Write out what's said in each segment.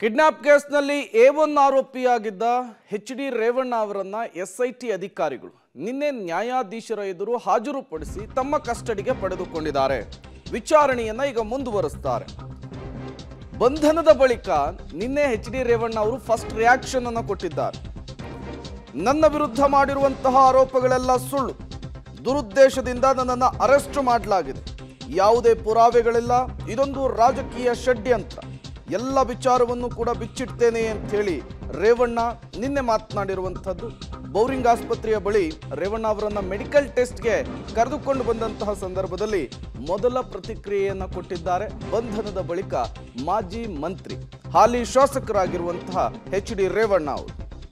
kidnap ಕೇಸ್ನಲ್ಲಿ A one ಆರೋಪಿಯಾಗಿದ್ದ H D Revanna ಅವರನ್ನ ಎಸ್ಐಟಿ ಅಧಿಕಾರಿಗಳು ನಿನ್ನೆ ನ್ಯಾಯಾಧೀಶರ ಎದುರು ಹಾಜರುಪಡಿಸಿ ತಮ್ಮ ಕಸ್ಟಡಿಗೆ ಪಡೆದುಕೊಂಡಿದ್ದಾರೆ ವಿಚಾರಣೆಯನ್ನ ಈಗ ಮುಂದುವರಿಸ್ತಾರೆ ಬಂಧನದ ಬಳಿಕ ನಿನ್ನೆ ಎಚ್ ಡಿ ರೇವಣ್ಣ ಅವರು ಫಸ್ಟ್ ರಿಯಾಕ್ಷನ್ ಅನ್ನು ಕೊಟ್ಟಿದ್ದಾರೆ ನನ್ನ ವಿರುದ್ಧ ಮಾಡಿರುವಂತಹ ಆರೋಪಗಳೆಲ್ಲ ಸುಳ್ಳು ದುರುದ್ದೇಶದಿಂದ ನನ್ನನ್ನು ಅರೆಸ್ಟ್ ಮಾಡಲಾಗಿದೆ ಯಾವುದೇ ಪುರಾವೆಗಳಿಲ್ಲ ಇದೊಂದು ರಾಜಕೀಯ ಷಡ್ಯಂತ್ರ ಎಲ್ಲ ವಿಚಾರವನ್ನು ಕೂಡ ಬಿಚ್ಚಿಡ್ತೇನೆ ಅಂತ ಹೇಳಿ ರೇವಣ್ಣ ನಿನ್ನೆ ಮಾತನಾಡಿರುವಂಥದ್ದು ಬೌರಿಂಗ್ ಆಸ್ಪತ್ರೆಯ ಬಳಿ ರೇವಣ್ಣ ಅವರನ್ನ ಮೆಡಿಕಲ್ ಟೆಸ್ಟ್ಗೆ ಕರೆದುಕೊಂಡು ಬಂದಂತಹ ಸಂದರ್ಭದಲ್ಲಿ ಮೊದಲ ಪ್ರತಿಕ್ರಿಯೆಯನ್ನು ಕೊಟ್ಟಿದ್ದಾರೆ ಬಂಧನದ ಬಳಿಕ ಮಾಜಿ ಮಂತ್ರಿ ಹಾಲಿ ಶಾಸಕರಾಗಿರುವಂತಹ ಎಚ್ ಡಿ ರೇವಣ್ಣ ಅವರು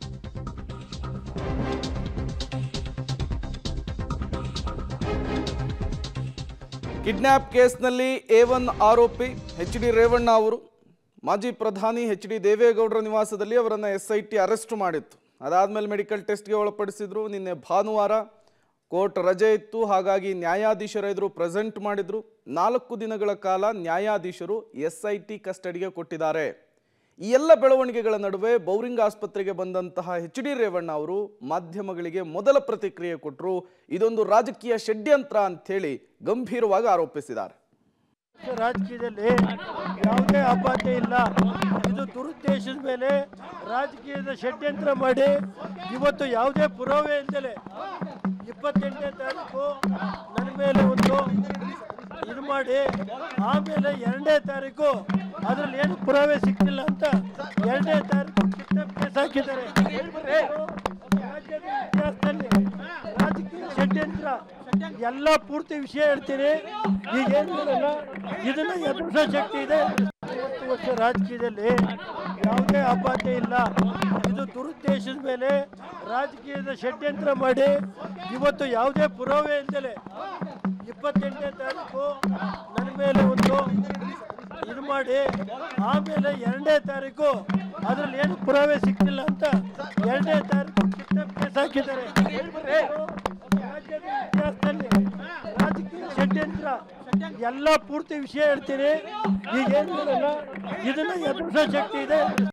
ಕಿಡ್ನ್ಯಾಪ್ ಕೇಸ್ನಲ್ಲಿ ಎ ಒನ್ ಆರೋಪಿ ಎಚ್ ಡಿ ರೇವಣ್ಣ ಅವರು ಮಾಜಿ ಪ್ರಧಾನಿ ಎಚ್ ಡಿ ದೇವೇಗೌಡರ ನಿವಾಸದಲ್ಲಿ ಅವರನ್ನು ಎಸ್ ಐ ಟಿ ಅರೆಸ್ಟ್ ಮಾಡಿತ್ತು ಅದಾದಮೇಲೆ ಮೆಡಿಕಲ್ ಟೆಸ್ಟ್ಗೆ ಒಳಪಡಿಸಿದ್ರು ನಿನ್ನೆ ಭಾನುವಾರ ಕೋರ್ಟ್ ರಜೆ ಇತ್ತು ಹಾಗಾಗಿ ನ್ಯಾಯಾಧೀಶರ ಎದುರು ಪ್ರೆಸೆಂಟ್ ಮಾಡಿದ್ರು ನಾಲ್ಕು ದಿನಗಳ ಕಾಲ ನ್ಯಾಯಾಧೀಶರು ಎಸ್ ಐ ಟಿ ಕಸ್ಟಡಿಗೆ ಕೊಟ್ಟಿದ್ದಾರೆ ಈ ಎಲ್ಲ ಬೆಳವಣಿಗೆಗಳ ನಡುವೆ ಬೌರಿಂಗ್ ಆಸ್ಪತ್ರೆಗೆ ಬಂದಂತಹ ಎಚ್ ಡಿ ರೇವಣ್ಣ ಅವರು ಮಾಧ್ಯಮಗಳಿಗೆ ಮೊದಲ ಪ್ರತಿಕ್ರಿಯೆ ಕೊಟ್ಟರು ಇದೊಂದು ರಾಜಕೀಯ ಷಡ್ಯಂತ್ರ ಅಂಥೇಳಿ ಗಂಭೀರವಾಗಿ ಆರೋಪಿಸಿದ್ದಾರೆ ರಾಜಕೀಯದಲ್ಲಿ ಯಾವುದೇ ಅಪಾತೆ ಇಲ್ಲ ಇದು ದುರುದ್ದೇಶದ ಮೇಲೆ ರಾಜಕೀಯದ ಷಡ್ಯಂತ್ರ ಮಾಡಿ ಇವತ್ತು ಯಾವುದೇ ಪುರಾವೆ ಇಲ್ದಲೆ ಇಪ್ಪತ್ತೆಂಟನೇ ತಾರೀಕು ನನ್ನ ಮೇಲೆ ಒಂದು ಇದು ಮಾಡಿ ಆಮೇಲೆ ಎರಡನೇ ತಾರೀಕು ಅದ್ರಲ್ಲಿ ಏನು ಪುರಾವೆ ಸಿಕ್ಕಿಲ್ಲ ಅಂತ ಎರಡನೇ ತಾರೀಕು ಕಿಡ್ನಾಪ್ ಕೇಸ್ ಹಾಕಿದ್ದಾರೆ ರಾಜ್ಯದ ಇತಿಹಾಸದಲ್ಲಿ ರಾಜಕೀಯ ಷಡ್ಯಂತ್ರ ಎಲ್ಲ ಪೂರ್ತಿ ವಿಷಯ ಹೇಳ್ತೀನಿ ಈಗ ಏನು ಹೇಳಲ್ಲ ಇದನ್ನ ಎದುರಿಸೋ ಶಕ್ತಿ ಇದೆ ಇವತ್ತು ವರ್ಷ ರಾಜಕೀಯದಲ್ಲಿ ಯಾವುದೇ ಅಪಾತೆ ಇಲ್ಲ ಇದು ದುರುದ್ದೇಶದ ಮೇಲೆ ರಾಜಕೀಯದ ಷಡ್ಯಂತ್ರ ಮಾಡಿ ಇವತ್ತು ಯಾವುದೇ ಪುರಾವೆ ಇಲ್ದಲೆ ಇಪ್ಪತ್ತೆಂಟನೇ ತಾರೀಕು ನನ್ನ ಮೇಲೆ ಒಂದು ಇದು ಮಾಡಿ ಆಮೇಲೆ ಎರಡನೇ ತಾರೀಕು ಅದ್ರಲ್ಲಿ ಏನು ಪುರಾವೆ ಸಿಕ್ಕಿಲ್ಲ ಅಂತ ಎರಡನೇ ತಾರೀಕು ಕಿಡ್ನಾಪ್ ಕೇಸ್ ಹಾಕಿದ್ದಾರೆ ರಾಜ್ಯದ ಇತಿಹಾಸದಲ್ಲಿ ರಾಜಕೀಯ ಷಡ್ಯಂತ್ರ ಎಲ್ಲ ಪೂರ್ತಿ ವಿಷಯ ಹೇಳ್ತೀನಿ ಈಗ ಏನು ಹೇಳಲ್ಲ ಇದನ್ನ ಎದುರಿಸೋ ಶಕ್ತಿ ಇದೆ